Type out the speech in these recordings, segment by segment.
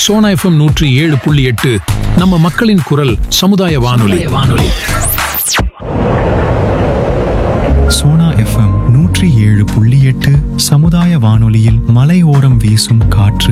Sona FM நூற்றி ஏழு புள்ளி எட்டு நம்ம மக்களின் குரல் சமுதாய வானொலி வானொலி சோனா எஃப்எம் நூற்றி ஏழு புள்ளி எட்டு சமுதாய வானொலியில் மலையோரம் வீசும் காற்று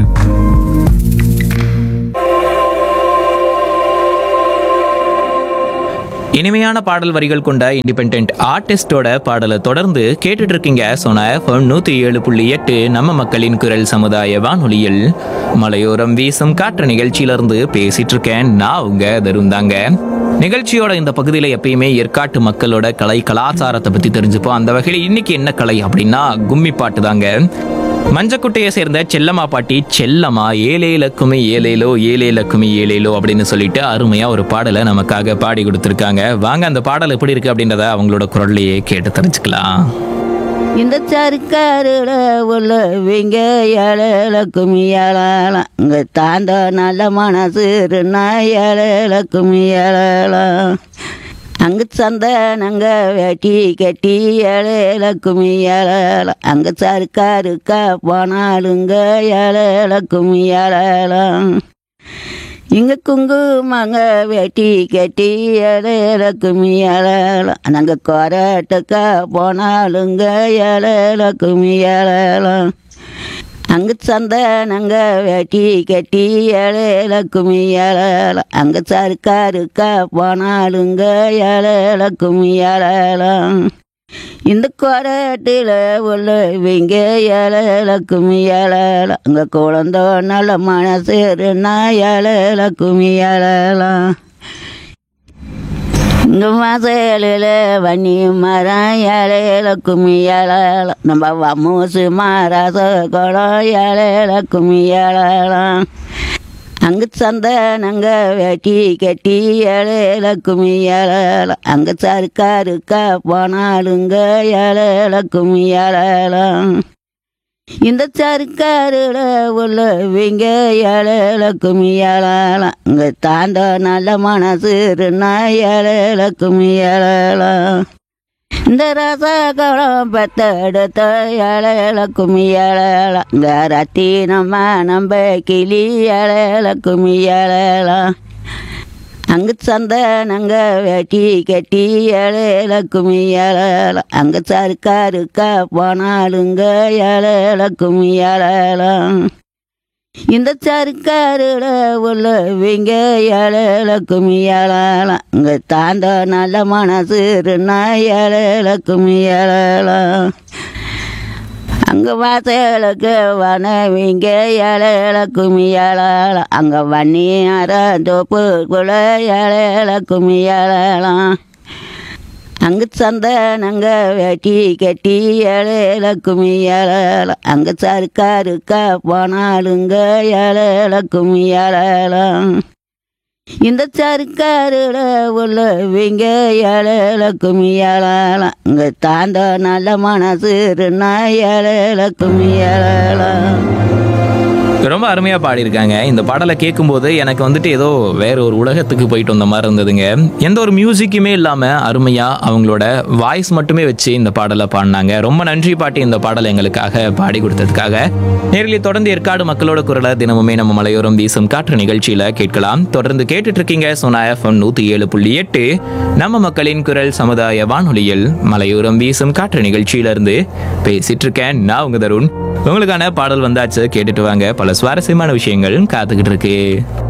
இனிமையான பாடல் வரிகள் கொண்ட இண்டிபெண்ட் ஆர்டிஸ்டோட பாடலை தொடர்ந்து கேட்டுட்டு இருக்கீங்க சோனா எஃப்எம் நூத்தி ஏழு புள்ளி எட்டு நம்ம மக்களின் குரல் சமுதாய வானொலியில் மலையோரம் வீசும் காற்று நிகழ்ச்சியிலிருந்து பேசிட்டு இருக்கேன் நான் உங்க தருந்தாங்க நிகழ்ச்சியோட இந்த பகுதியில் எப்பயுமே ஏற்காட்டு மக்களோட கலை கலாச்சாரத்தை பத்தி தெரிஞ்சுப்போம் அந்த வகையில் இன்னைக்கு என்ன கலை அப்படின்னா கும்மி பாட்டு தாங்க மஞ்சக்குட்டையை சேர்ந்த செல்லம்மா பாட்டி செல்லம்மா ஏலே லக்குமி ஏலேலோ ஏலே லக்குமி ஏலேலோ அப்படின்னு சொல்லிட்டு அருமையா ஒரு பாடலை நமக்காக பாடி கொடுத்துருக்காங்க வாங்க அந்த பாடல் எப்படி இருக்கு அப்படின்றத அவங்களோட குரல்லையே கேட்டு தெரிஞ்சுக்கலாம் இந்த சருக்காருல உள்ளவங்க ஏழல குமியலாம் இங்க தாண்ட நல்ல மனசு ஏழல குமியலாம் அங்கு சந்தனங்க வெட்டி கட்டி ஏழல குமியலாம் அங்க சருக்காருக்கா போனாலுங்க ஏழல குமியலாம் இங்க குங்குமங்க வெட்டி கட்டி இலையில குமி இலையலாம் நாங்கள் கொரட்டுக்கா போனாலுங்க இலையில குமி இலையலாம் அங்கு சந்தனங்க வெட்டி கட்டி இலையில குமி இலையலாம் அங்கே சருக்காருக்கா போனாலுங்க இலையில குமி இலையலாம் இந்த கொரட்டில் உள்ளவங்க ஏழல குமி ஏழல அங்கே குழந்த நல்ல மனசு நான் ஏழல குமி ஏழலாம் இந்த மசலில் வன்னி மரம் ஏழையில குமி ஏழலாம் நம்ம வமூசு மாராச குளம் ஏழையில குமி ஏழலாம் அங்கு சந்தனங்க வெட்டி கட்டி ஏழையில குமி ஏழலாம் அங்கே சருக்காருக்கா போனாலுங்க ஏழையில குமி ஏழலாம் இந்த சருக்காருல உள்ளவங்க ஏழையில குமி ஏழலாம் இங்கே தாண்ட நல்ல மனசு ஏழையில குமி ஏழலாம் இந்த ரசகுளம் பெத்தெடுத்த ஏழையில குமி ஏழலாம் இங்கே ரத்தி நம்ம நம்ப கிளி ஏழையில குமி ஏழலாம் அங்கு சந்தனங்க வெட்டி கட்டி ஏழையில குமி ஏழலாம் அங்கே சருக்காருக்கா போனாலுங்க ஏழையில குமி ஏழலாம் இந்த சருக்காருல உள்ளவங்க ஏழையில குமி ஏழலாம் இங்கே தாண்ட நல்ல மனசு ஏழையில குமி ஏழலாம் அங்கே வாசலுக்கு வனவிங்க ஏழையில குமி ஏழலாம் அங்கே வன்னி தோப்புக்குள்ள ஏழையில குமி ஏழலாம் அங்கு சந்தனங்க வெட்டி கட்டி ஏழையில குமி ஏழலாம் அங்கே சருக்காருக்கா போனாலுங்க ஏழையில குமி ஏழலாம் இந்த சருக்காருல உள்ளவங்க ஏழையில குமி ஏழலாம் இங்கே தாண்ட நல்ல மனசு ஏழையில குமி ஏழலாம் ரொம்ப அருமையா பாடியிருக்காங்க இந்த பாடலை கேட்கும்போது எனக்கு வந்துட்டு ஏதோ வேற ஒரு உலகத்துக்கு போயிட்டு வந்த மாதிரி இருந்ததுங்க எந்த ஒரு மியூசிக்குமே இல்லாம அருமையா அவங்களோட வாய்ஸ் மட்டுமே வச்சு இந்த பாடலை பாடினாங்க ரொம்ப நன்றி பாட்டி இந்த பாடலை எங்களுக்காக பாடி கொடுத்ததுக்காக நேரில் தொடர்ந்து ஏற்காடு மக்களோட குரலை தினமுமே நம்ம மலையோரம் வீசும் காற்று நிகழ்ச்சியில கேட்கலாம் தொடர்ந்து கேட்டுட்டு இருக்கீங்க சோனா எஃப்எம் நூத்தி ஏழு புள்ளி எட்டு நம்ம மக்களின் குரல் சமுதாய வானொலியில் மலையோரம் வீசும் காற்று நிகழ்ச்சியில இருந்து பேசிட்டு இருக்கேன் நான் உங்க தருண் உங்களுக்கான பாடல் வந்தாச்சு கேட்டுட்டு வாங்க பல சுவாரஸ்யமான விஷயங்கள் காத்துக்கிட்டு இருக்கு